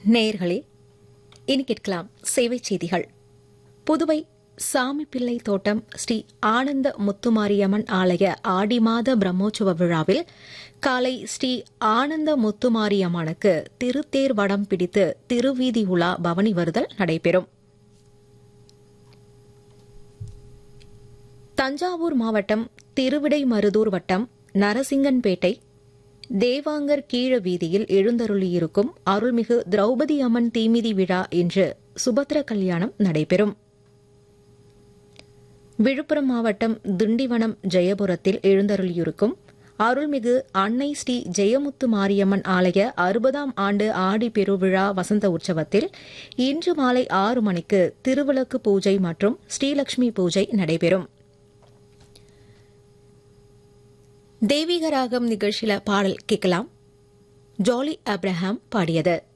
நேயர்களே இனி கேட்கலாம் சேவை செய்திகள் புதுவை சாமிப்பிள்ளை தோட்டம் ஸ்ரீ ஆனந்த முத்துமாரியம்மன் ஆலய ஆடி மாத பிரம்மோற்சவ விழாவில் காலை ஸ்ரீ ஆனந்த முத்துமாரியம்மனுக்கு திருத்தேர் வடம் பிடித்து திருவீதி உலா பவனி வருதல் நடைபெறும் தஞ்சாவூர் மாவட்டம் திருவிடைமருதூர் வட்டம் நரசிங்கன்பேட்டை தேவாங்கர் கீழ வீதியில் எழுந்தருளியிருக்கும் அருள்மிகு திரௌபதி அம்மன் தீமிதி விழா இன்று சுபத்திர கல்யாணம் நடைபெறும் விழுப்புரம் மாவட்டம் திண்டிவனம் ஜெயபுரத்தில் எழுந்தருளியிருக்கும் அருள்மிகு அன்னை ஸ்ரீ ஜெயமுத்து மாரியம்மன் ஆலய அறுபதாம் ஆண்டு ஆடி பெருவிழா வசந்த உற்சவத்தில் இன்று மாலை ஆறு மணிக்கு திருவிளக்கு பூஜை மற்றும் ஸ்ரீலட்சுமி பூஜை நடைபெறும் தெய்வீக ராகம் நிகழ்ச்சியில பாடல் கேட்கலாம் ஜாலி அப்ரஹாம் பாடியது